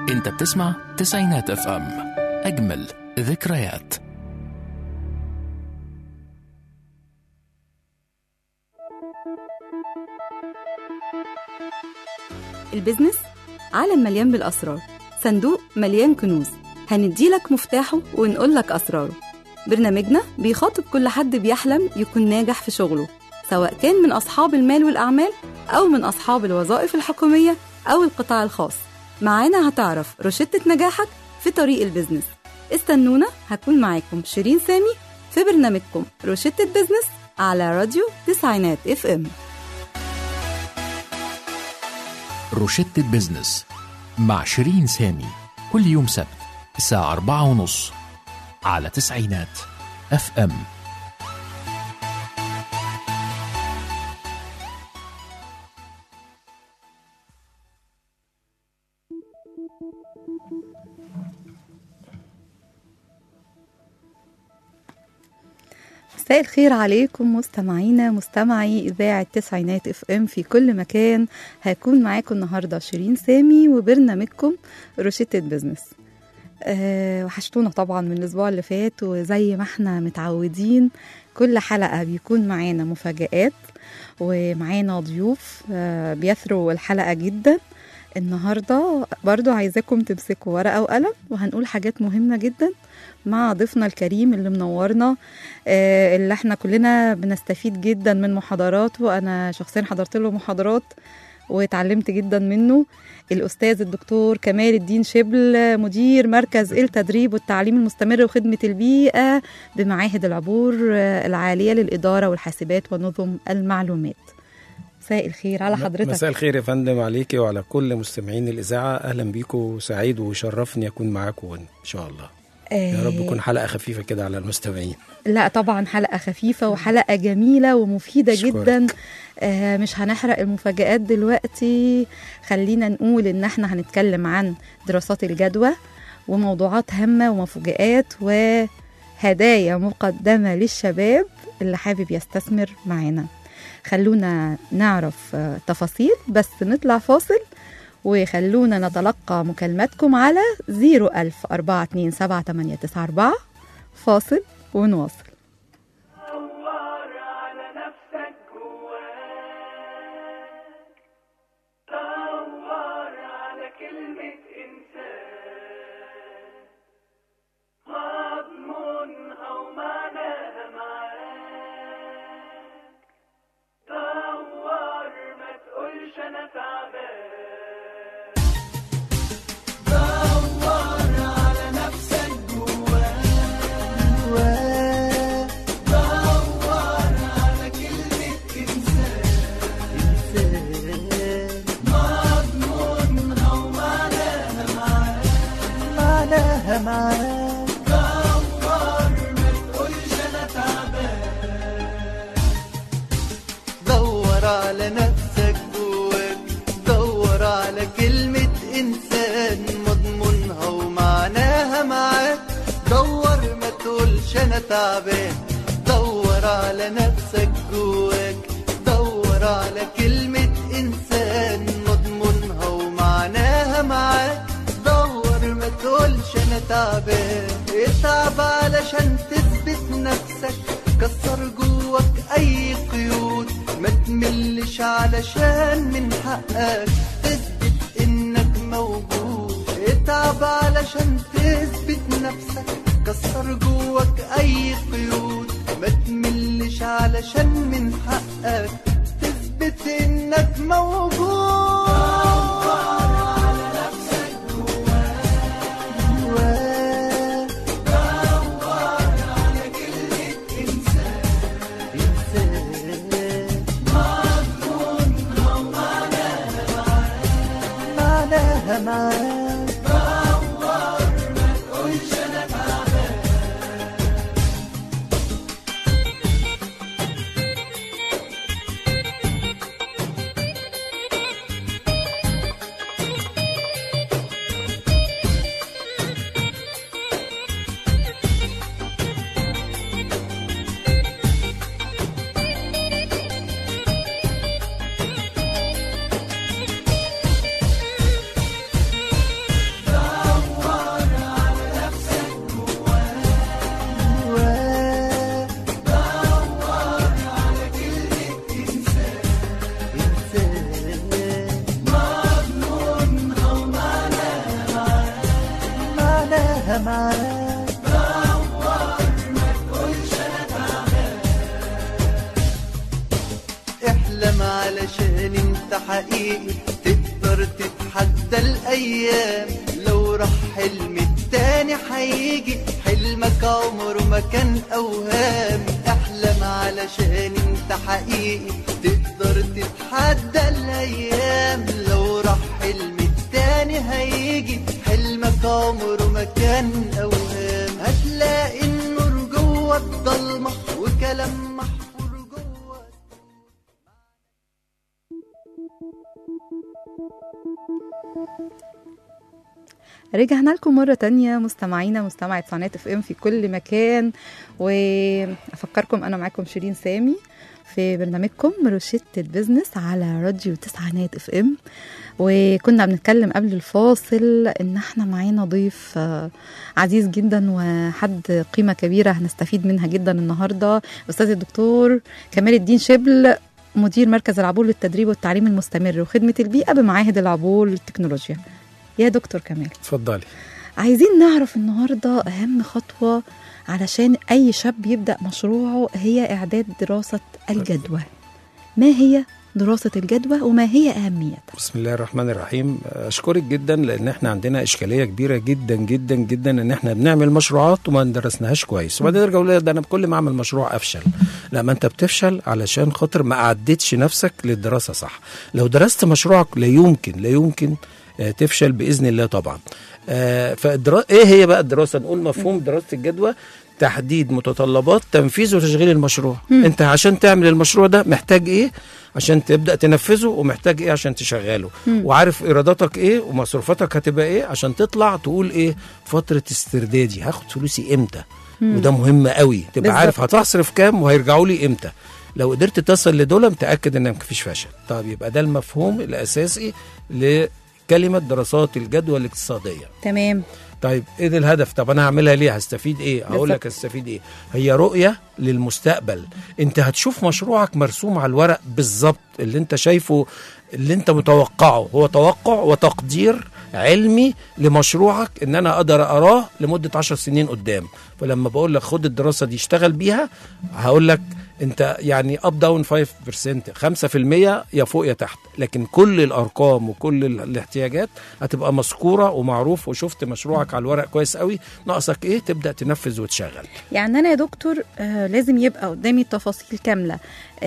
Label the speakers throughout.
Speaker 1: انت بتسمع تسعينات اف ام اجمل ذكريات
Speaker 2: البيزنس عالم مليان بالأسرار صندوق مليان كنوز هنديلك مفتاحه ونقولك أسراره برنامجنا بيخاطب كل حد بيحلم يكون ناجح في شغله سواء كان من أصحاب المال والأعمال أو من أصحاب الوظائف الحكومية أو القطاع الخاص معانا هتعرف روشتة نجاحك في طريق البيزنس استنونا هكون معاكم شيرين سامي في برنامجكم روشتة بيزنس على راديو تسعينات اف ام
Speaker 1: روشتة بيزنس مع شيرين سامي كل يوم سبت الساعة أربعة ونص على تسعينات اف ام
Speaker 2: مساء الخير عليكم مستمعينا مستمعي إذاعة تسعينات اف ام في كل مكان هكون معاكم النهاردة شيرين سامي وبرنامجكم روشتة بزنس أه وحشتونا طبعا من الأسبوع اللي فات وزي ما احنا متعودين كل حلقة بيكون معانا مفاجآت ومعانا ضيوف أه بيثروا الحلقة جدا النهاردة برضو عايزاكم تمسكوا ورقة وقلم وهنقول حاجات مهمة جدا مع ضيفنا الكريم اللي منورنا آه، اللي احنا كلنا بنستفيد جدا من محاضراته انا شخصيا حضرت له محاضرات واتعلمت جدا منه الاستاذ الدكتور كمال الدين شبل مدير مركز التدريب والتعليم المستمر وخدمه البيئه بمعاهد العبور آه، العاليه للاداره والحاسبات ونظم المعلومات مساء الخير على حضرتك
Speaker 3: مساء الخير يا فندم عليكي وعلى كل مستمعين الإذاعة أهلا بيكم سعيد وشرفني أكون معاكم إن شاء الله يا رب
Speaker 2: آه،
Speaker 3: تكون حلقة خفيفة كده على المستمعين
Speaker 2: لا طبعا حلقة خفيفة وحلقة جميلة ومفيدة
Speaker 3: أشكرك.
Speaker 2: جدا آه مش هنحرق المفاجآت دلوقتي خلينا نقول ان احنا هنتكلم عن دراسات الجدوى وموضوعات هامة ومفاجآت وهدايا مقدمة للشباب اللي حابب يستثمر معانا خلونا نعرف آه، تفاصيل بس نطلع فاصل وخلونا نتلقى مكالماتكم على 010427894 فاصل ونواصل
Speaker 4: دور على نفسك جواك دور على كلمة إنسان مضمونها ومعناها معاك دور ما تقولش أنا تعبان دور على نفسك جواك دور على كلمة إنسان مضمونها ومعناها معاك دور ما تقولش أنا تعبان
Speaker 5: دور على نفسك جواك دور على كلمة إنسان مضمونها ومعناها معاك دور ما تقولش أنا تعبان دور على نفسك جواك دور على كلمة إنسان مضمونها ومعناها معاك دور ما تقولش أنا تعبان اتعب علشان تثبت نفسك كسر جواك أي قيود ما تملش علشان من حقك تثبت إنك موجود اتعب علشان تثبت نفسك كسر جواك أي قيود ما تملش علشان من حقك تثبت إنك موجود جواك إنسان معناها معاك علشان انت حقيقي تقدر تتحدى الايام لو راح حلم التاني هيجي حلمك عمره ما كان اوهام احلم علشان انت حقيقي تقدر تتحدى الايام لو راح حلم التاني هيجي حلمك عمره ما كان اوهام هتلاقي النور جوه الضلمه وكلام محفور جوه
Speaker 2: رجعنا لكم مرة تانية مستمعينا مستمعي تسعينات اف ام في كل مكان وافكركم انا معاكم شيرين سامي في برنامجكم روشتة البيزنس على راديو تسعينات اف ام وكنا بنتكلم قبل الفاصل ان احنا معانا ضيف آه، عزيز جدا وحد قيمة كبيرة هنستفيد منها جدا النهاردة استاذ الدكتور كمال الدين شبل مدير مركز العبور للتدريب والتعليم المستمر وخدمة البيئة بمعاهد العبور للتكنولوجيا يا دكتور كمال
Speaker 3: اتفضلي
Speaker 2: عايزين نعرف النهارده اهم خطوه علشان اي شاب يبدا مشروعه هي اعداد دراسه الجدوى ما هي دراسه الجدوى وما هي اهميتها
Speaker 3: بسم الله الرحمن الرحيم اشكرك جدا لان احنا عندنا اشكاليه كبيره جدا جدا جدا ان احنا بنعمل مشروعات وما درسناهاش كويس وبعدين ارجع اقول ده انا كل ما اعمل مشروع افشل لا ما انت بتفشل علشان خاطر ما عدتش نفسك للدراسه صح لو درست مشروعك لا يمكن لا يمكن آه، تفشل باذن الله طبعا آه، فالدرا... ايه هي بقى الدراسه نقول مفهوم دراسه الجدوى تحديد متطلبات تنفيذ وتشغيل المشروع
Speaker 2: مم.
Speaker 3: انت عشان تعمل المشروع ده محتاج ايه عشان تبدا تنفذه ومحتاج ايه عشان تشغله
Speaker 2: مم.
Speaker 3: وعارف ايراداتك ايه ومصروفاتك هتبقى ايه عشان تطلع تقول ايه فتره استردادي هاخد فلوسي امتى
Speaker 2: مم.
Speaker 3: وده مهم قوي تبقى
Speaker 2: بالظبط.
Speaker 3: عارف هتصرف كام وهيرجعوا لي امتى لو قدرت تصل لدول متاكد ان مفيش فشل طب يبقى ده المفهوم الاساسي لكلمه دراسات الجدوى الاقتصاديه
Speaker 2: تمام
Speaker 3: طيب ايه ده الهدف طب انا هعملها ليه هستفيد ايه هقول
Speaker 2: بالظبط.
Speaker 3: لك هستفيد ايه هي رؤيه للمستقبل انت هتشوف مشروعك مرسوم على الورق بالظبط اللي انت شايفه اللي انت متوقعه هو توقع وتقدير علمي لمشروعك ان انا اقدر اراه لمده 10 سنين قدام فلما بقول لك خد الدراسه دي اشتغل بيها هقول لك انت يعني اب داون 5% 5% يا فوق يا تحت لكن كل الارقام وكل ال- الاحتياجات هتبقى مذكوره ومعروف وشفت مشروعك على الورق كويس قوي ناقصك ايه تبدا تنفذ وتشغل
Speaker 2: يعني انا يا دكتور آه لازم يبقى قدامي التفاصيل كامله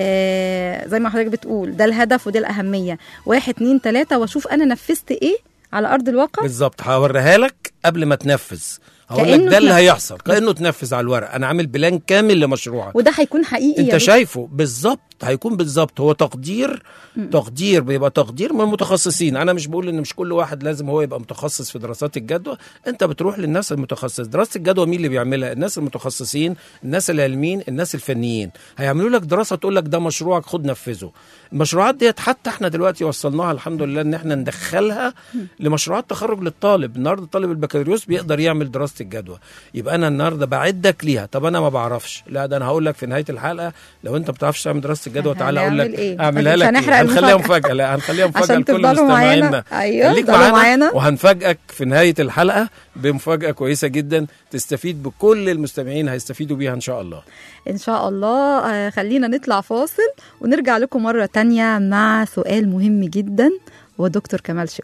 Speaker 2: آه زي ما حضرتك بتقول ده الهدف وده الاهميه واحد اتنين تلاته واشوف انا نفذت ايه على ارض الواقع
Speaker 3: بالظبط هوريها لك قبل ما تنفذ هقول لك
Speaker 2: كأنه
Speaker 3: ده اللي
Speaker 2: تنفذ.
Speaker 3: هيحصل كانه تنفذ على الورق انا عامل بلان كامل لمشروعك
Speaker 2: وده هيكون حقيقي يا
Speaker 3: انت
Speaker 2: دكتور.
Speaker 3: شايفه بالظبط هيكون بالظبط هو تقدير تقدير بيبقى تقدير من المتخصصين انا مش بقول ان مش كل واحد لازم هو يبقى متخصص في دراسات الجدوى انت بتروح للناس المتخصص دراسه الجدوى مين اللي بيعملها الناس المتخصصين الناس العلميين الناس الفنيين هيعملوا لك دراسه تقول لك ده مشروعك خد نفذه المشروعات ديت حتى احنا دلوقتي وصلناها الحمد لله ان احنا ندخلها لمشروعات تخرج للطالب النهارده طالب البكالوريوس بيقدر يعمل دراسه الجدوى يبقى انا النهارده بعدك ليها طب انا ما بعرفش لا ده انا هقول لك في نهايه الحلقه لو انت ما بتعرفش تعمل دراسه الجدوى تعالى اقول
Speaker 2: هنعمل
Speaker 3: لك
Speaker 2: إيه؟
Speaker 3: اعملها
Speaker 2: مش
Speaker 3: لك
Speaker 2: هنحرق
Speaker 3: إيه؟ هنخليها
Speaker 2: المفاجأة.
Speaker 3: مفاجاه لا هنخليها مفاجاه
Speaker 2: عشان
Speaker 3: لكل
Speaker 2: تفضلوا معانا.
Speaker 3: مستمعينا
Speaker 2: أيوة،
Speaker 3: خليك
Speaker 2: تفضلوا
Speaker 3: معانا,
Speaker 2: معانا.
Speaker 3: وهنفاجئك في نهايه الحلقه بمفاجاه كويسه جدا تستفيد بكل المستمعين هيستفيدوا بيها ان شاء الله
Speaker 2: ان شاء الله آه، خلينا نطلع فاصل ونرجع لكم مره تانية مع سؤال مهم جدا ودكتور كمال شكري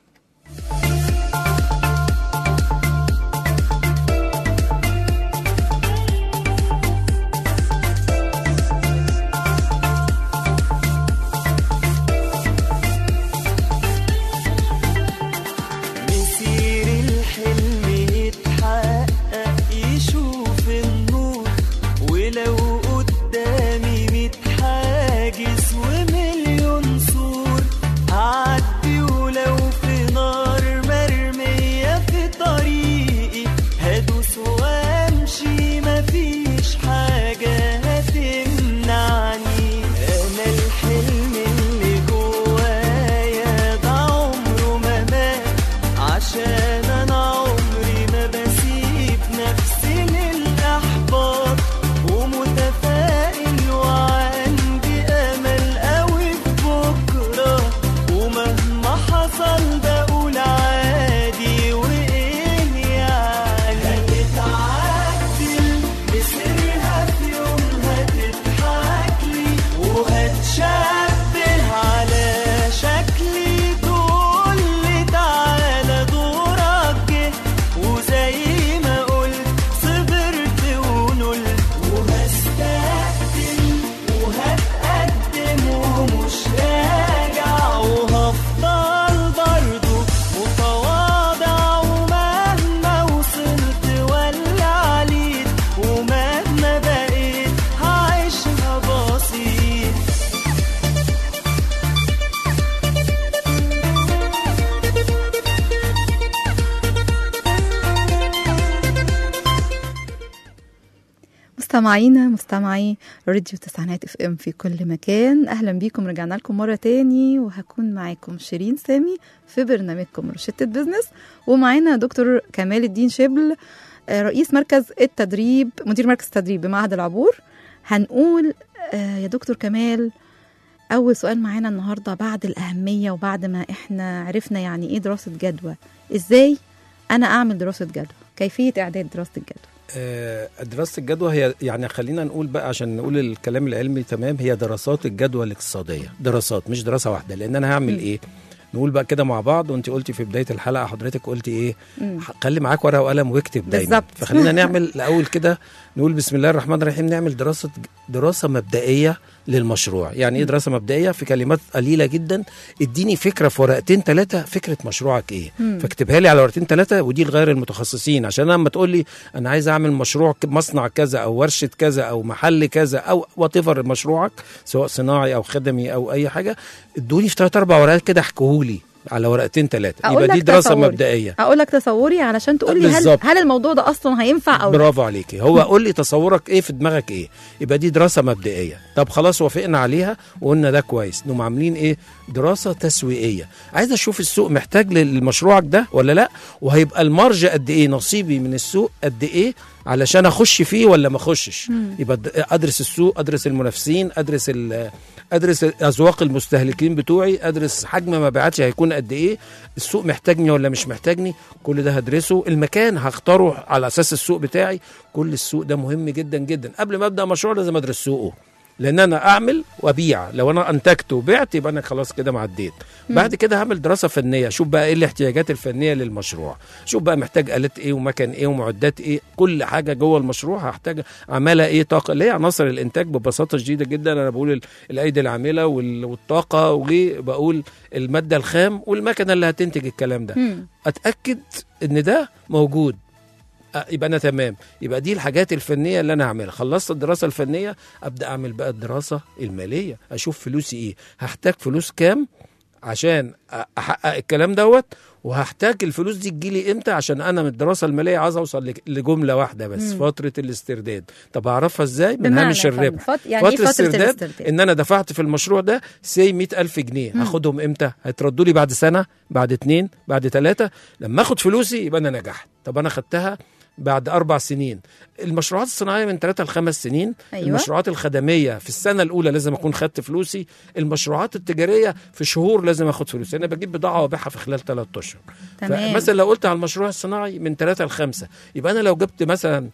Speaker 4: مسير الحلم يتحقق يشوف النور ولو قدامي ميت حاجز ومليون سور هعدي ولو
Speaker 2: مستمعينا مستمعي راديو تسعينات اف ام في كل مكان اهلا بيكم رجعنا لكم مره تاني وهكون معاكم شيرين سامي في برنامجكم روشتة بزنس ومعانا دكتور كمال الدين شبل آه، رئيس مركز التدريب مدير مركز التدريب بمعهد العبور هنقول آه، يا دكتور كمال اول سؤال معانا النهارده بعد الاهميه وبعد ما احنا عرفنا يعني ايه دراسه جدوى ازاي انا اعمل دراسه جدوى كيفيه اعداد دراسه الجدوى
Speaker 3: آه، دراسة الجدوى هي يعني خلينا نقول بقى عشان نقول الكلام العلمي تمام هي دراسات الجدوى الاقتصادية دراسات مش دراسة واحدة لأن أنا هعمل
Speaker 2: مم.
Speaker 3: إيه نقول بقى كده مع بعض وانت قلتي في بدايه الحلقه حضرتك قلتي ايه
Speaker 2: مم.
Speaker 3: خلي معاك ورقه وقلم واكتب دايما
Speaker 2: بالظبط.
Speaker 3: فخلينا نعمل الاول كده نقول بسم الله الرحمن الرحيم نعمل دراسه دراسه مبدئيه للمشروع يعني ايه دراسه مبدئيه في كلمات قليله جدا اديني فكره في ورقتين ثلاثه فكره مشروعك ايه
Speaker 2: مم.
Speaker 3: فاكتبها لي على ورقتين ثلاثه ودي لغير المتخصصين عشان لما تقول لي انا عايز اعمل مشروع ك- مصنع كذا او ورشه كذا او محل كذا او وات مشروعك سواء صناعي او خدمي او اي حاجه ادوني في ثلاث اربع ورقات كده احكوهولي على ورقتين ثلاثه
Speaker 2: أقول
Speaker 3: يبقى دي
Speaker 2: لك
Speaker 3: دراسه
Speaker 2: تصوري.
Speaker 3: مبدئيه
Speaker 2: اقول لك تصوري علشان تقول لي هل
Speaker 3: بالظبط.
Speaker 2: هل الموضوع ده اصلا هينفع او لا
Speaker 3: برافو عليكي هو قول لي تصورك ايه في دماغك ايه يبقى دي دراسه مبدئيه طب خلاص وافقنا عليها وقلنا ده كويس نقوم عاملين ايه دراسه تسويقيه عايز اشوف السوق محتاج لمشروعك ده ولا لا وهيبقى المارج قد ايه نصيبي من السوق قد ايه علشان اخش فيه ولا ما اخشش يبقى د- ادرس السوق ادرس المنافسين ادرس ال- ادرس اذواق المستهلكين بتوعي ادرس حجم مبيعاتي هيكون قد ايه السوق محتاجني ولا مش محتاجني كل ده هدرسه المكان هختاره على اساس السوق بتاعي كل السوق ده مهم جدا جدا قبل ما ابدا مشروع لازم ادرس سوقه لان انا اعمل وابيع لو انا انتجت وبعت يبقى انا خلاص كده معديت بعد كده هعمل دراسه فنيه شوف بقى ايه الاحتياجات الفنيه للمشروع شوف بقى محتاج الات ايه ومكان ايه ومعدات ايه كل حاجه جوه المشروع هحتاج عماله ايه طاقه اللي هي عناصر الانتاج ببساطه شديده جدا انا بقول ال- الايدي العامله وال- والطاقه وبقول الماده الخام والمكنه اللي هتنتج الكلام ده
Speaker 2: مم.
Speaker 3: اتاكد ان ده موجود أه، يبقى انا تمام يبقى دي الحاجات الفنيه اللي انا هعملها خلصت الدراسه الفنيه ابدا اعمل بقى الدراسه الماليه اشوف فلوسي ايه هحتاج فلوس كام عشان أ- احقق الكلام دوت وهحتاج الفلوس دي تجيلي امتى عشان انا من الدراسه الماليه عايز اوصل لج- لجمله واحده بس
Speaker 2: مم.
Speaker 3: فتره الاسترداد طب اعرفها ازاي من
Speaker 2: بمعنى
Speaker 3: هامش
Speaker 2: يا فندم،
Speaker 3: الربح
Speaker 2: فت- يعني ايه
Speaker 3: فترة
Speaker 2: فتره
Speaker 3: استرداد
Speaker 2: الاسترداد
Speaker 3: ان انا دفعت في المشروع ده سي 100000 جنيه هاخدهم امتى هيتردوا لي بعد سنه بعد اتنين بعد ثلاثه لما اخد فلوسي يبقى انا نجحت طب انا خدتها بعد اربع سنين المشروعات الصناعيه من ثلاثة لخمس سنين
Speaker 2: أيوة.
Speaker 3: المشروعات الخدميه في السنه الاولى لازم اكون خدت فلوسي المشروعات التجاريه في شهور لازم اخد فلوسي انا بجيب بضاعه وابيعها في خلال ثلاث اشهر
Speaker 2: تمام.
Speaker 3: مثلا لو قلت على المشروع الصناعي من ثلاثة لخمسة يبقى انا لو جبت مثلا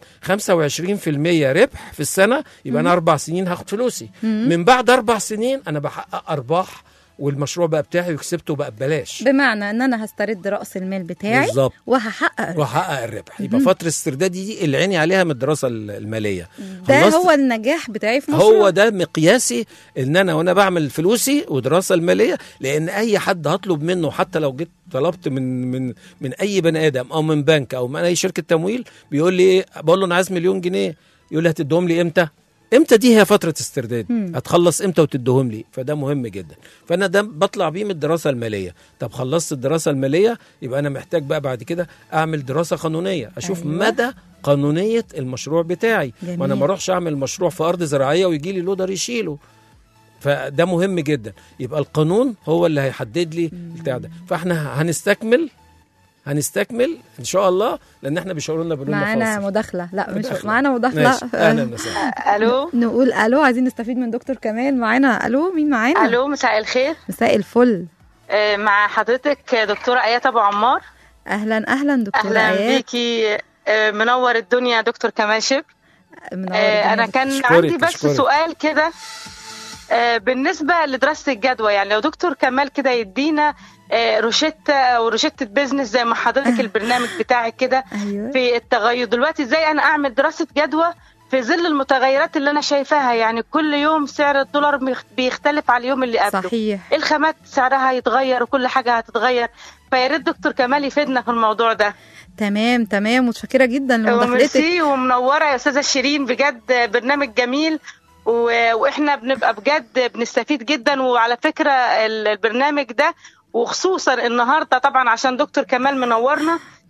Speaker 3: 25% ربح في السنه يبقى انا اربع سنين هاخد فلوسي من بعد اربع سنين انا بحقق ارباح والمشروع بقى بتاعي وكسبته بقى ببلاش
Speaker 2: بمعنى ان انا هسترد راس المال بتاعي
Speaker 3: بالظبط.
Speaker 2: وهحقق الربح.
Speaker 3: واحقق الربح يبقى فتره الاسترداد دي اللي عيني عليها من الدراسه الماليه
Speaker 2: ده
Speaker 3: خلصت-
Speaker 2: هو النجاح بتاعي في مشروع
Speaker 3: هو ده مقياسي ان انا وانا بعمل فلوسي ودراسه الماليه لان اي حد هطلب منه حتى لو جيت طلبت من من من اي بني ادم او من بنك او من اي شركه تمويل بيقول لي إيه؟ بقول له انا عايز مليون جنيه يقول لي هتديهم لي امتى امتى دي هي فتره استرداد
Speaker 2: مم.
Speaker 3: هتخلص امتى وتديهم لي فده مهم جدا فانا ده بطلع بيه من الدراسه الماليه طب خلصت الدراسه الماليه يبقى انا محتاج بقى بعد كده اعمل دراسه قانونيه اشوف
Speaker 2: أيوة.
Speaker 3: أيوة. مدى قانونيه المشروع بتاعي
Speaker 2: جميل.
Speaker 3: وانا ما اروحش اعمل مشروع في ارض زراعيه ويجي لي لودر يشيله فده مهم جدا يبقى القانون هو اللي هيحدد لي البتاع ده فاحنا هنستكمل هنستكمل ان شاء الله لان احنا بيشاوروا لنا بيقولوا لنا
Speaker 2: معانا
Speaker 3: فاصل
Speaker 2: مداخله لا مش
Speaker 3: مداخلة.
Speaker 2: معانا مداخله
Speaker 3: ماشي اهلا وسهلا
Speaker 6: الو
Speaker 2: نقول الو عايزين نستفيد من دكتور كمال معانا الو مين معانا
Speaker 6: الو مساء الخير
Speaker 2: مساء الفل
Speaker 6: آه، مع حضرتك دكتوره ايات ابو عمار
Speaker 2: اهلا اهلا دكتوره
Speaker 6: اهلا
Speaker 2: ايات
Speaker 6: بيكي آه، منور الدنيا دكتور كمال شبر
Speaker 2: منور
Speaker 6: آه، انا
Speaker 2: الدنيا.
Speaker 6: كان
Speaker 3: أشكرك،
Speaker 6: عندي بس
Speaker 3: أشكرك.
Speaker 6: سؤال كده آه، بالنسبه لدراسه الجدوى يعني لو دكتور كمال كده يدينا آه، روشته او روشته بيزنس زي ما حضرتك البرنامج بتاعك كده
Speaker 2: ايوه
Speaker 6: في التغير دلوقتي ازاي انا اعمل دراسه جدوى في ظل المتغيرات اللي انا شايفاها يعني كل يوم سعر الدولار بيخ- بيختلف على اليوم اللي قبله
Speaker 2: صحيح
Speaker 6: الخامات سعرها هيتغير وكل حاجه هتتغير فيا ريت دكتور كمال يفيدنا في الموضوع ده
Speaker 2: تمام تمام متشكره جدا لمداخلتك
Speaker 6: وميرسي ومنوره يا استاذه شيرين بجد برنامج جميل و... واحنا بنبقى بجد بنستفيد جدا وعلى فكره ال- البرنامج ده وخصوصا النهارده طبعا عشان دكتور كمال منورنا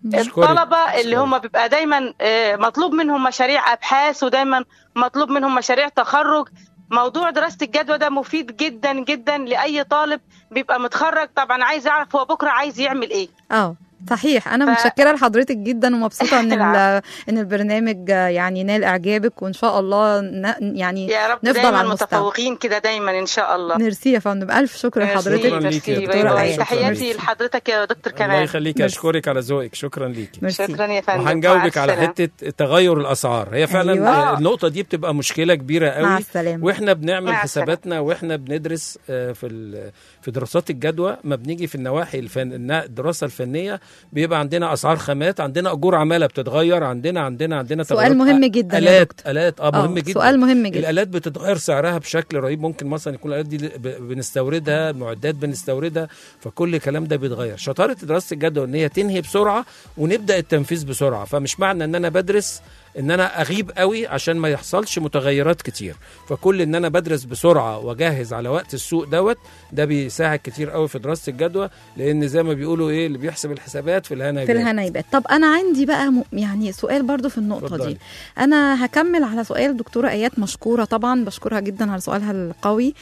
Speaker 3: أشكرك.
Speaker 6: الطلبه اللي
Speaker 3: أشكرك.
Speaker 6: هم بيبقى دايما آه، مطلوب منهم مشاريع ابحاث ودايما مطلوب منهم مشاريع تخرج موضوع دراسه الجدوى ده مفيد جدا جدا لاي طالب بيبقى متخرج طبعا عايز يعرف هو بكره عايز يعمل ايه
Speaker 2: اه صحيح انا
Speaker 6: ف-
Speaker 2: متشكره لحضرتك جدا ومبسوطه ان ال-
Speaker 6: العفو.
Speaker 2: ان البرنامج آه، يعني نال اعجابك وان شاء الله ن- يعني
Speaker 6: يا رب
Speaker 2: نفضل
Speaker 6: دايما
Speaker 2: على المستوى.
Speaker 6: متفوقين كده دايما ان شاء الله
Speaker 2: ميرسي يا فندم الف شكر
Speaker 6: ميرسي،
Speaker 2: لحضرتك
Speaker 3: شكراً ليكي يا
Speaker 6: ميرسي،
Speaker 3: دكتورة
Speaker 6: باي باي.
Speaker 3: آية، شكراً
Speaker 6: تحياتي
Speaker 3: ليكي.
Speaker 6: لحضرتك يا دكتور
Speaker 3: الله
Speaker 6: كمال
Speaker 3: يخليك
Speaker 2: ميرسي.
Speaker 3: اشكرك على ذوقك شكرا ليكي
Speaker 2: ميرسي
Speaker 6: شكرا يا فندم مع
Speaker 3: وهنجاوبك على
Speaker 6: السلامة.
Speaker 3: حته تغير الاسعار هي فعلا
Speaker 2: أيوة.
Speaker 3: آه، النقطه دي بتبقى مشكله كبيره قوي
Speaker 2: مع السلامه
Speaker 3: واحنا بنعمل
Speaker 6: مع
Speaker 3: حساباتنا واحنا بندرس آه، في ال- في دراسات الجدوى ما بنيجي في النواحي الفن النا- الدراسه الفنيه بيبقى عندنا اسعار خامات عندنا اجور عماله بتتغير عندنا عندنا عندنا
Speaker 2: سؤال
Speaker 3: تغيرات.
Speaker 2: مهم
Speaker 3: آه،
Speaker 2: جدا يا
Speaker 3: الات
Speaker 2: دكتور.
Speaker 3: الات اه مهم
Speaker 2: آه،
Speaker 3: جدا
Speaker 2: سؤال مهم جدا
Speaker 3: الالات بتتغير سعرها بشكل رهيب ممكن مثلا يكون الالات دي ب- بنستوردها معدات بنستوردها فكل الكلام ده بيتغير شطاره دراسه الجدوى ان هي تنهي بسرعه ونبدا التنفيذ بسرعه فمش معنى ان انا بدرس ان انا اغيب قوي عشان ما يحصلش متغيرات كتير فكل ان انا بدرس بسرعه واجهز على وقت السوق دوت ده بيساعد كتير قوي في دراسه الجدوى لان زي ما بيقولوا ايه اللي بيحسب الحسابات في الهنا
Speaker 2: في
Speaker 3: يبات.
Speaker 2: الهنايبات طب انا عندي بقى م... يعني سؤال برضو في النقطه
Speaker 3: اتفضلي.
Speaker 2: دي انا هكمل على سؤال دكتوره ايات مشكوره طبعا بشكرها جدا على سؤالها القوي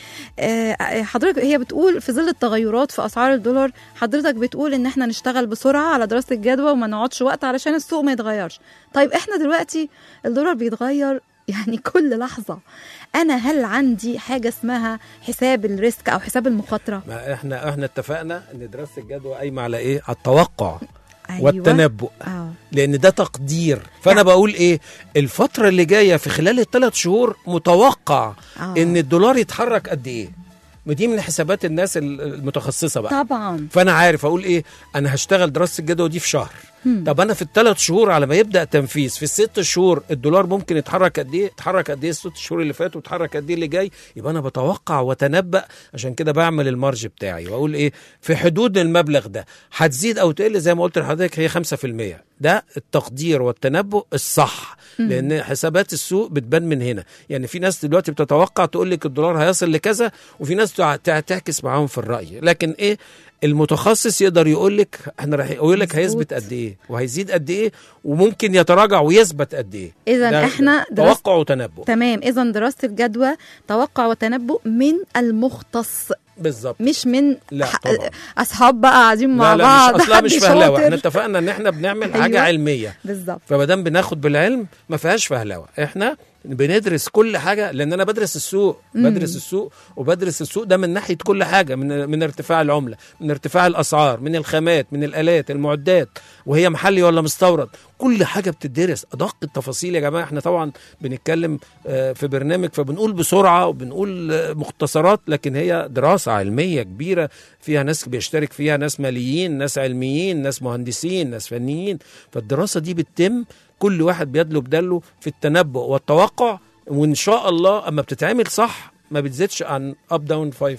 Speaker 2: آه، حضرتك هي بتقول في ظل التغيرات في اسعار الدولار حضرتك بتقول ان احنا نشتغل بسرعه على دراسه الجدوى وما نقعدش وقت علشان السوق ما يتغيرش طيب احنا دلوقتي الدولار بيتغير يعني كل لحظه انا هل عندي حاجه اسمها حساب الريسك او حساب المخاطره
Speaker 3: ما احنا احنا اتفقنا ان دراسه الجدوى قايمه على ايه على التوقع
Speaker 2: أيوة.
Speaker 3: والتنبؤ
Speaker 2: اه
Speaker 3: لان ده تقدير فانا
Speaker 2: يعني-
Speaker 3: بقول ايه الفتره اللي جايه في خلال الثلاث شهور متوقع
Speaker 2: آه.
Speaker 3: ان الدولار يتحرك قد ايه ما دي من حسابات الناس ال- المتخصصه بقى
Speaker 2: طبعا
Speaker 3: فانا عارف اقول ايه انا هشتغل دراسه الجدوى دي في شهر
Speaker 2: هم.
Speaker 3: طب انا في الثلاث شهور على ما يبدا تنفيذ في الست شهور الدولار ممكن يتحرك قد ايه يتحرك قد ايه الست شهور اللي فاتوا يتحرك قد ايه اللي جاي يبقى انا بتوقع واتنبأ عشان كده بعمل المارج بتاعي واقول ايه في حدود المبلغ ده هتزيد او تقل زي ما قلت لحضرتك هي 5% ده التقدير والتنبؤ الصح لان حسابات السوق بتبان من هنا يعني في ناس دلوقتي بتتوقع تقول لك الدولار هيصل لكذا وفي ناس تع- تع- تعكس معاهم في الراي لكن ايه المتخصص يقدر يقول لك احنا راح يقول لك
Speaker 2: مظبوط.
Speaker 3: هيثبت قد ايه وهيزيد قد ايه وممكن يتراجع ويثبت قد ايه
Speaker 2: اذا
Speaker 3: ده-
Speaker 2: احنا
Speaker 3: ده
Speaker 2: دراسه
Speaker 3: توقع وتنبؤ
Speaker 2: تمام اذا دراسه الجدوى توقع وتنبؤ من المختص
Speaker 3: بالظبط
Speaker 2: مش من
Speaker 3: لا
Speaker 2: ح-
Speaker 3: طبعا.
Speaker 2: اصحاب بقى قاعدين مع
Speaker 3: لا لا
Speaker 2: بعض
Speaker 3: مش اصلا
Speaker 2: حد
Speaker 3: مش فهلوه احنا
Speaker 2: شاطر.
Speaker 3: اتفقنا ان احنا بنعمل حاجه
Speaker 2: أيوة.
Speaker 3: علميه
Speaker 2: بالظبط
Speaker 3: فما دام بناخد بالعلم ما فيهاش فهلوه احنا بندرس كل حاجه لان انا بدرس السوق
Speaker 2: مم.
Speaker 3: بدرس السوق وبدرس السوق ده من ناحيه كل حاجه من من ارتفاع العمله من ارتفاع الاسعار من الخامات من الالات المعدات وهي محلي ولا مستورد كل حاجه بتدرس ادق التفاصيل يا جماعه احنا طبعا بنتكلم آه، في برنامج فبنقول بسرعه وبنقول آه، مختصرات لكن هي دراسه علميه كبيره فيها ناس بيشترك فيها ناس ماليين ناس علميين ناس مهندسين ناس فنيين فالدراسه دي بتتم كل واحد بيدلو بدله في التنبؤ والتوقع وان شاء الله اما بتتعمل صح ما بتزيدش عن اب داون 5%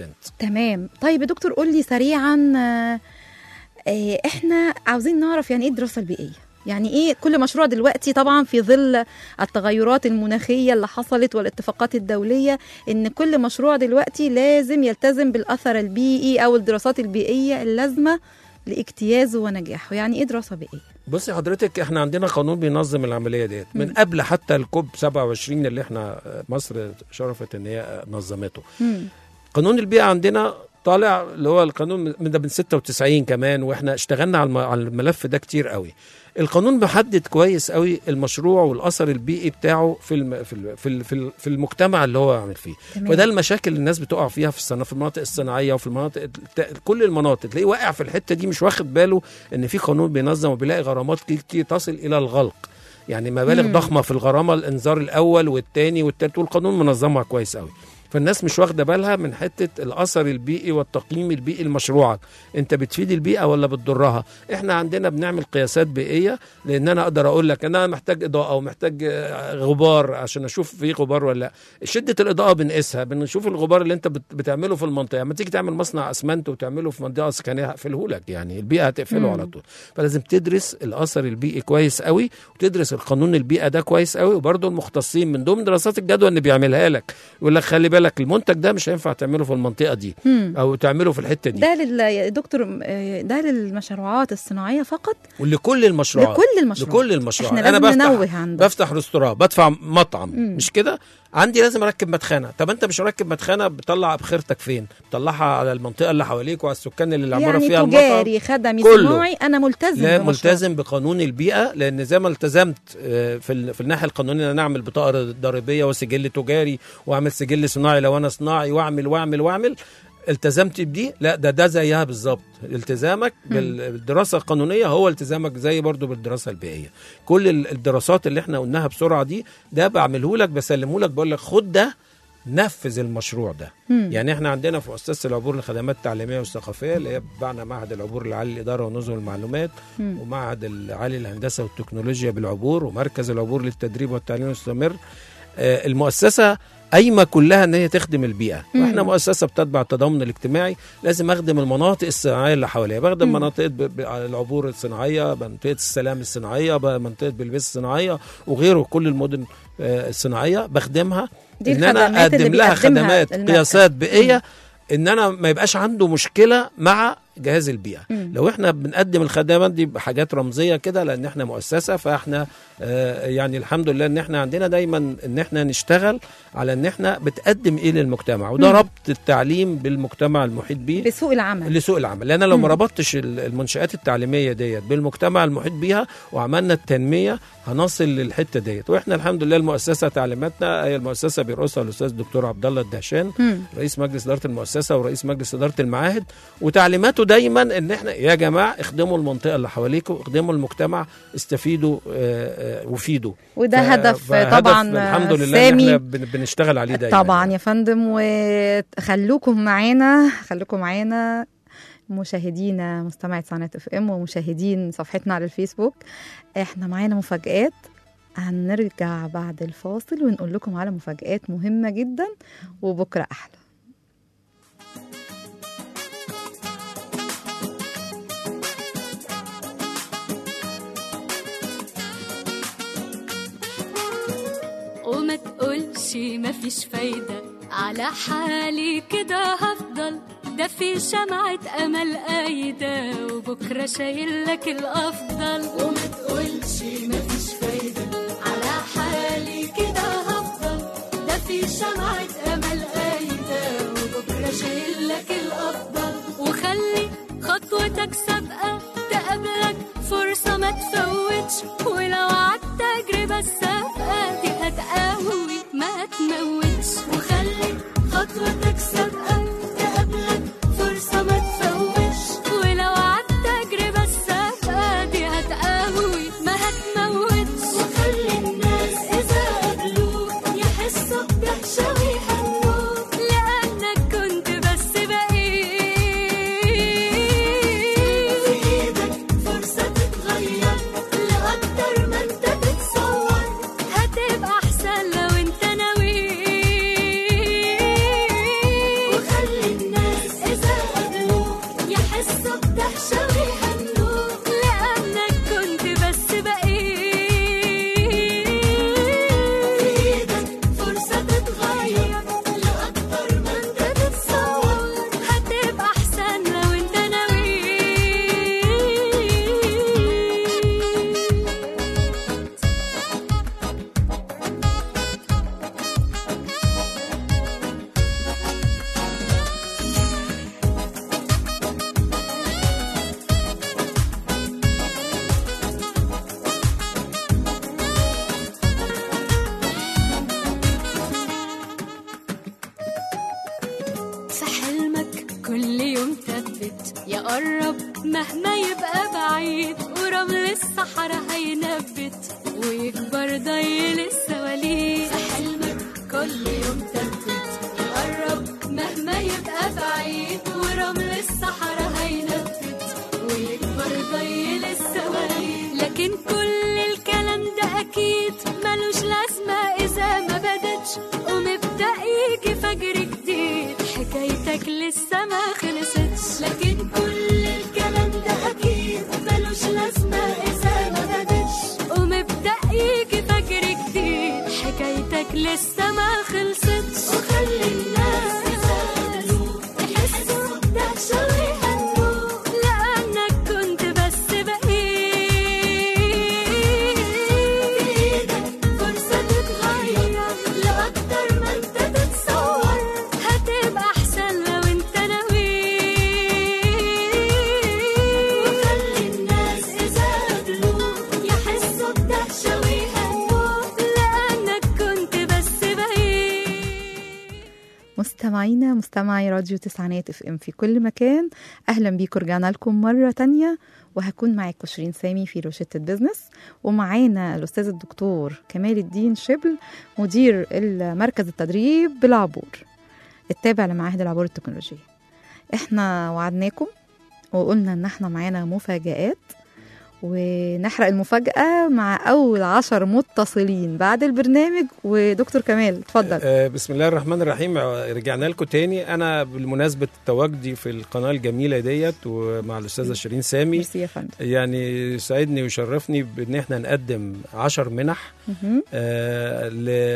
Speaker 2: تمام طيب يا دكتور قول لي سريعا آه، آه، احنا عاوزين نعرف يعني ايه الدراسه البيئيه يعني ايه كل مشروع دلوقتي طبعا في ظل التغيرات المناخيه اللي حصلت والاتفاقات الدوليه ان كل مشروع دلوقتي لازم يلتزم بالاثر البيئي او الدراسات البيئيه اللازمه لاجتيازه ونجاحه يعني ايه دراسه بيئيه
Speaker 3: بصي حضرتك احنا عندنا قانون بينظم العمليه ديت من قبل حتى الكوب 27 اللي احنا آه، مصر شرفت ان هي آه، نظمته
Speaker 2: مم.
Speaker 3: قانون البيئه عندنا طالع اللي هو القانون من ده من 96 كمان واحنا اشتغلنا على الم- على الملف ده كتير قوي القانون محدد كويس قوي المشروع والاثر البيئي بتاعه في الم في ال في ال في, ال في المجتمع اللي هو عامل فيه
Speaker 2: تمام.
Speaker 3: وده المشاكل اللي الناس بتقع فيها في الصنا في المناطق الصناعيه وفي المناطق الت- كل المناطق تلاقيه واقع في الحته دي مش واخد باله ان في قانون بينظم وبيلاقي غرامات كتير تصل الى الغلق يعني مبالغ
Speaker 2: مم.
Speaker 3: ضخمه في الغرامه الانذار الاول والثاني والثالث والقانون منظمها كويس قوي فالناس مش واخده بالها من حته الاثر البيئي والتقييم البيئي لمشروعك انت بتفيد البيئه ولا بتضرها احنا عندنا بنعمل قياسات بيئيه لان انا اقدر اقول لك انا محتاج اضاءه ومحتاج آه، غبار عشان اشوف في غبار ولا لا شده الاضاءه بنقيسها بنشوف الغبار اللي انت بت- بتعمله في المنطقه لما تيجي تعمل مصنع اسمنت وتعمله في منطقه سكنيه هقفله لك يعني البيئه هتقفله
Speaker 2: مم.
Speaker 3: على طول فلازم تدرس الاثر البيئي كويس قوي وتدرس القانون البيئه ده كويس قوي وبرضه المختصين من ضمن دراسات الجدوى اللي بيعملها لك يقول لك خلي بالك بالك المنتج ده مش هينفع تعمله في المنطقه دي
Speaker 2: مم.
Speaker 3: او تعمله في الحته دي
Speaker 2: ده لل يا دكتور آه، ده للمشروعات الصناعيه فقط
Speaker 3: ولكل المشروعات
Speaker 2: لكل المشروعات
Speaker 3: لكل المشروعات
Speaker 2: احنا
Speaker 3: انا
Speaker 2: لازم
Speaker 3: بفتح
Speaker 2: ننوه عندك
Speaker 3: بفتح ريستوران بدفع مطعم
Speaker 2: مم.
Speaker 3: مش كده عندي لازم اركب مدخنه طب انت مش مركب مدخنه بتطلع بخيرتك فين بتطلعها على المنطقه اللي حواليك وعلى السكان اللي العماره
Speaker 2: يعني
Speaker 3: فيها المطعم
Speaker 2: تجاري خدمي
Speaker 3: كله.
Speaker 2: صناعي انا ملتزم
Speaker 3: لا
Speaker 2: بمشروع.
Speaker 3: ملتزم بقانون البيئه لان زي ما التزمت آه، في ال- في الناحيه القانونيه ان انا اعمل بطاقه ضريبيه وسجل تجاري واعمل سجل صناعي لو انا صناعي واعمل واعمل واعمل التزمت بدي لا ده ده زيها بالظبط التزامك بال- بالدراسه القانونيه هو التزامك زي برضو بالدراسه البيئيه كل ال- الدراسات اللي احنا قلناها بسرعه دي ده بعمله لك بسلمه لك بقول لك خد ده نفذ المشروع ده
Speaker 2: مم.
Speaker 3: يعني احنا عندنا في مؤسسه العبور للخدمات التعليميه والثقافيه اللي هي بتبعنا معهد العبور العالي للاداره ونظم المعلومات
Speaker 2: مم.
Speaker 3: ومعهد العالي للهندسه والتكنولوجيا بالعبور ومركز العبور للتدريب والتعليم المستمر آه، المؤسسه قايمه كلها ان هي تخدم البيئه
Speaker 2: مم.
Speaker 3: واحنا مؤسسه بتتبع التضامن الاجتماعي لازم اخدم المناطق الصناعيه اللي حواليها بخدم
Speaker 2: مم.
Speaker 3: مناطق ب- ب- العبور الصناعيه منطقه السلام الصناعيه ب- منطقه بلبيس الصناعيه وغيره كل المدن آه، الصناعيه بخدمها
Speaker 2: دي
Speaker 3: ان انا
Speaker 2: الخدمات اللي
Speaker 3: اقدم لها
Speaker 2: بيقدمها
Speaker 3: خدمات
Speaker 2: المركز.
Speaker 3: قياسات بيئيه ان انا ما يبقاش عنده مشكله مع جهاز البيئه
Speaker 2: مم.
Speaker 3: لو احنا بنقدم الخدمات دي بحاجات رمزيه كده لان احنا مؤسسه فاحنا آه يعني الحمد لله ان احنا عندنا دايما ان احنا نشتغل على ان احنا بتقدم ايه للمجتمع وده
Speaker 2: مم.
Speaker 3: ربط التعليم بالمجتمع المحيط بيه
Speaker 2: بسوق العمل
Speaker 3: لسوق العمل لان لو
Speaker 2: مم.
Speaker 3: ما ربطتش ال- المنشات التعليميه ديت بالمجتمع المحيط بيها وعملنا التنميه هنصل للحته ديت واحنا الحمد لله المؤسسه تعليماتنا هي المؤسسه بيرأسها الاستاذ الدكتور عبد الله الدهشان
Speaker 2: مم.
Speaker 3: رئيس مجلس اداره المؤسسه ورئيس مجلس اداره المعاهد وتعليماته دايما ان احنا يا جماعه اخدموا المنطقه اللي حواليكم اخدموا المجتمع استفيدوا آه، آه، وفيدوا
Speaker 2: وده
Speaker 3: ف-
Speaker 2: هدف
Speaker 3: فهدف
Speaker 2: طبعا
Speaker 3: الحمد لله ان
Speaker 2: سامي
Speaker 3: احنا بن- بنشتغل عليه دايما
Speaker 2: طبعا يا فندم وخلوكم معانا خلوكم معانا مشاهدينا مستمعي سنة اف ام ومشاهدين صفحتنا على الفيسبوك احنا معانا مفاجآت هنرجع بعد الفاصل ونقول لكم على مفاجآت مهمة جدا وبكرة أحلى
Speaker 7: وما تقولش مفيش فايدة على حالي كده هفضل ده في شمعة أمل قايدة وبكرة شايل لك الأفضل وما تقولش مفيش فايدة على حالي كده هفضل ده في شمعة أمل قايدة وبكرة شايل لك الأفضل وخلي خطوتك سابقة تقابلك فرصة ما تفوتش ولو عدت تجربة السابقة دي هتقوي ما تموتش وخلي خطوتك سابقة تقابلك فرصة ما تفوتش ولو عدت تجربة السابقة دي هتقوي ما هتموتش وخلي الناس إذا قابلوك يحسوا بدهشة ويهنوك لأنك كنت بس بقيت في إيدك فرصة تتغير لأكتر ما أنت تتصور هتبقى أحسن لو أنت ناوي وخلي الناس إذا قابلوك يحسوا بدهشة ويهنوك لأنك كنت بس بقيت في إيدك فرصة تتغير لأكتر ما أنت تتصور هتبقى أحسن لو أنت ناوي في حلمك كل يوم ثبت يا قرب مهما يبقى بعيد ورمل الصحراء هينبت ويكبر ضيل السواليف في حلمك كل يوم ثبت يا قرب مهما يبقى بعيد ورمل الصحراء هينبت ويكبر ضيل السواليف لكن كل الكلام ده اكيد ملوش لازمه اذا ما بدتش ومبدا يجي فجر جديد حكايتك لسه ما خلصتش لكن كل الكلام ده اكيد ملوش لازمه اذا ما بدتش ومبدا يجي فجر جديد حكايتك لسه ما خلصتش وخلي الناس
Speaker 2: مستمعينا مستمعي راديو تسعينات اف ام في كل مكان اهلا بيكم رجعنا لكم مره تانية وهكون معاكم شيرين سامي في روشتة بزنس ومعانا الاستاذ الدكتور كمال الدين شبل مدير مركز التدريب بالعبور التابع لمعاهد العبور التكنولوجيه احنا وعدناكم وقلنا ان احنا معانا مفاجآت ونحرق المفاجأة مع أول عشر متصلين بعد البرنامج ودكتور كمال اتفضل
Speaker 3: آه، بسم الله الرحمن الرحيم رجعنا لكم تاني انا بالمناسبه تواجدي في القناه الجميله ديت ومع الاستاذه شيرين سامي
Speaker 2: ميرسي يا فندم
Speaker 3: يعني يسعدني ويشرفني بان احنا نقدم عشر منح
Speaker 2: مهم.
Speaker 3: آه،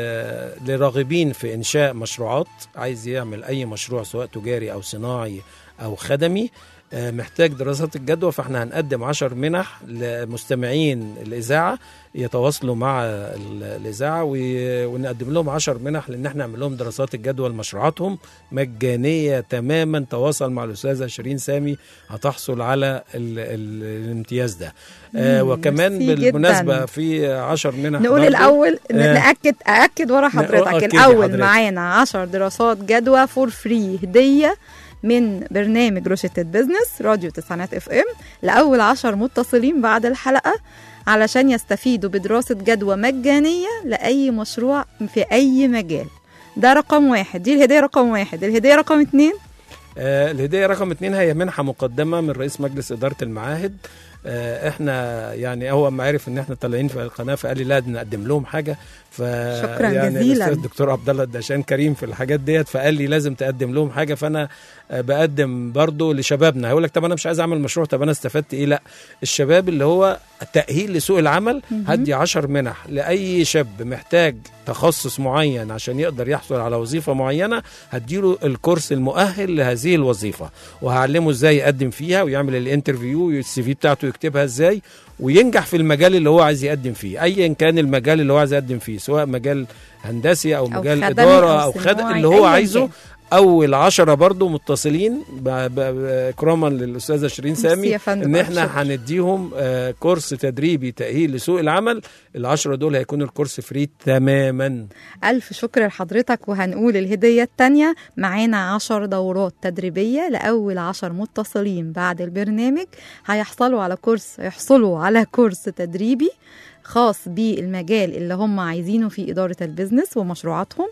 Speaker 3: ل- لراغبين في انشاء مشروعات عايز يعمل اي مشروع سواء تجاري او صناعي او خدمي آه، محتاج دراسات الجدوى فاحنا هنقدم عشر منح لمستمعين الاذاعه يتواصلوا مع ال- الاذاعه وي- ونقدم لهم عشر منح لان احنا نعمل لهم دراسات الجدوى لمشروعاتهم مجانيه تماما تواصل مع الاستاذه شيرين سامي هتحصل على ال ال الامتياز ده آه
Speaker 2: مم،
Speaker 3: وكمان
Speaker 2: ميرسي
Speaker 3: بالمناسبه
Speaker 2: جداً.
Speaker 3: في عشر منح
Speaker 2: نقول
Speaker 3: برضو.
Speaker 2: الأول ن-
Speaker 3: آه.
Speaker 2: نأكد أأكد ورا حضرتك
Speaker 3: أكدي
Speaker 2: الأول
Speaker 3: حضرتك.
Speaker 2: معانا عشر دراسات جدوى فور فري هدية من برنامج روشتة بزنس راديو تسعينات اف ام لأول عشر متصلين بعد الحلقة علشان يستفيدوا بدراسة جدوى مجانية لأي مشروع في أي مجال ده رقم واحد دي الهدية رقم واحد الهدية رقم اتنين
Speaker 3: آه، الهدية رقم اتنين هي منحة مقدمة من رئيس مجلس إدارة المعاهد آه، احنا يعني هو ما عرف ان احنا طالعين في القناه فقال لي لا ده نقدم لهم حاجه ف
Speaker 2: شكراً
Speaker 3: يعني
Speaker 2: جزيلاً.
Speaker 3: الاستاذ الدكتور عبد الله الدشان كريم في الحاجات ديت فقال لي لازم تقدم لهم حاجه فانا آه، بقدم برضو لشبابنا هيقول لك طب انا مش عايز اعمل مشروع طب انا استفدت ايه لا الشباب اللي هو التاهيل لسوق العمل هدي عشر منح لاي شاب محتاج تخصص معين عشان يقدر يحصل على وظيفه معينه هديله الكورس المؤهل لهذه الوظيفه وهعلمه ازاي يقدم فيها ويعمل الانترفيو والسي في بتاعته يكتبها ازاي وينجح في المجال اللي هو عايز يقدم فيه ايا كان المجال اللي هو عايز يقدم فيه سواء مجال هندسي او,
Speaker 2: أو
Speaker 3: مجال
Speaker 2: خدمي
Speaker 3: اداره
Speaker 2: أو
Speaker 3: او خد
Speaker 2: صناعي،
Speaker 3: اللي هو
Speaker 2: أياً
Speaker 3: عايزه
Speaker 2: كان.
Speaker 3: اول عشرة برضو متصلين ب- ب- ب- اكراما للاستاذه شيرين
Speaker 2: ميرسي
Speaker 3: سامي
Speaker 2: يا فندم،
Speaker 3: ان
Speaker 2: ألف
Speaker 3: احنا
Speaker 2: شكر.
Speaker 3: هنديهم آه، كورس تدريبي تاهيل لسوق العمل العشرة دول هيكون الكورس فري تماما
Speaker 2: ألف شكر لحضرتك وهنقول الهدية التانية معانا عشر دورات تدريبية لأول عشر متصلين بعد البرنامج هيحصلوا على كورس يحصلوا على كورس تدريبي خاص بالمجال اللي هم عايزينه في إدارة البيزنس ومشروعاتهم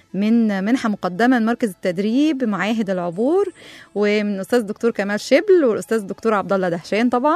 Speaker 2: من منحة مقدمة من مركز التدريب معاهد العبور ومن الأستاذ الدكتور كمال شبل والأستاذ الدكتور عبد الله دهشان طبعا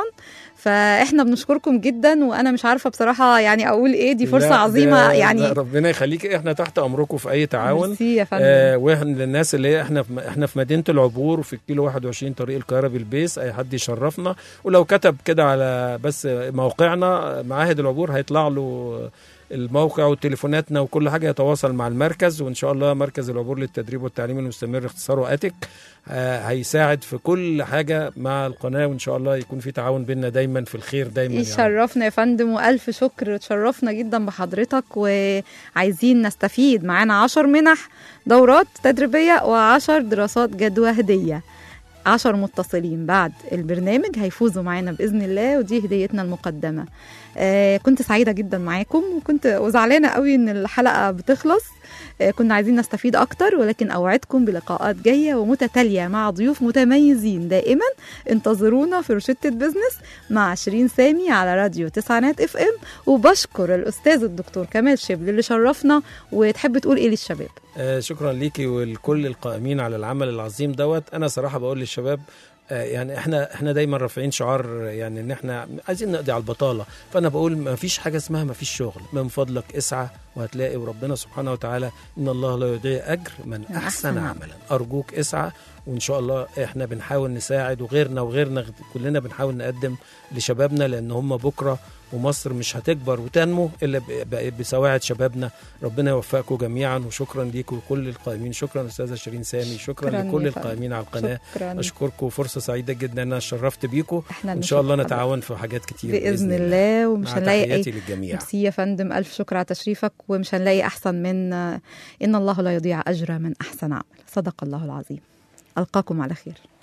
Speaker 2: فاحنا بنشكركم جدا وانا مش عارفه بصراحه يعني اقول ايه دي فرصه
Speaker 3: لا،
Speaker 2: عظيمه
Speaker 3: ده-
Speaker 2: يعني
Speaker 3: لا، ربنا يخليك احنا تحت امركم في اي تعاون
Speaker 2: ميرسي يا فندم
Speaker 3: آه واحنا للناس اللي هي احنا في احنا في مدينه العبور في الكيلو 21 طريق القاهره بالبيس اي حد يشرفنا ولو كتب كده على بس موقعنا معاهد العبور هيطلع له الموقع وتليفوناتنا وكل حاجه يتواصل مع المركز وان شاء الله مركز العبور للتدريب والتعليم المستمر اختصاره اتك آه هيساعد في كل حاجه مع القناه وان شاء الله يكون في تعاون بيننا دايما في الخير دايما يا رب.
Speaker 2: يشرفنا يا فندم والف شكر تشرفنا جدا بحضرتك وعايزين نستفيد معانا عشر منح دورات تدريبيه وعشر دراسات جدوى هديه عشر متصلين بعد البرنامج هيفوزوا معانا باذن الله ودي هديتنا المقدمه آه كنت سعيده جدا معاكم وكنت وزعلانه قوي ان الحلقه بتخلص آه كنا عايزين نستفيد اكتر ولكن اوعدكم بلقاءات جايه ومتتاليه مع ضيوف متميزين دائما انتظرونا في روشته بزنس مع شيرين سامي على راديو تسعينات اف ام وبشكر الاستاذ الدكتور كمال شبل اللي شرفنا وتحب تقول ايه للشباب
Speaker 3: آه، شكرا ليكي ولكل القائمين على العمل العظيم دوت انا صراحه بقول للشباب آه، يعني احنا احنا دايما رافعين شعار آه، يعني ان احنا عايزين نقضي على البطاله فانا بقول ما فيش حاجه اسمها ما فيش شغل من فضلك اسعى وهتلاقي وربنا سبحانه وتعالى ان الله لا يضيع اجر من
Speaker 2: من
Speaker 3: احسن
Speaker 2: أحسن
Speaker 3: عملا ارجوك اسعى وان شاء الله احنا بنحاول نساعد وغيرنا وغيرنا كلنا بنحاول نقدم لشبابنا لان هم بكره ومصر مش هتكبر وتنمو الا ب- ب- بسواعد شبابنا ربنا يوفقكم جميعا وشكرا ليكم وكل القائمين شكرا استاذه شيرين سامي شكرا,
Speaker 2: شكراً
Speaker 3: لكل
Speaker 2: يا فندم.
Speaker 3: القائمين على القناه
Speaker 2: شكرا
Speaker 3: اشكركم فرصه سعيده جدا ان انا شرفت بيكم
Speaker 2: احنا
Speaker 3: ان شاء الله
Speaker 2: بنشكر حضرتك.
Speaker 3: نتعاون في حاجات كتير
Speaker 2: باذن الله ومش
Speaker 3: مع
Speaker 2: هنلاقي اي
Speaker 3: تحياتي للجميع
Speaker 2: ميرسي يا فندم ألف شكر على تشريفك ومش هنلاقي أحسن من آه، إن الله لا يضيع أجر من أحسن عمل صدق الله العظيم ألقاكم على خير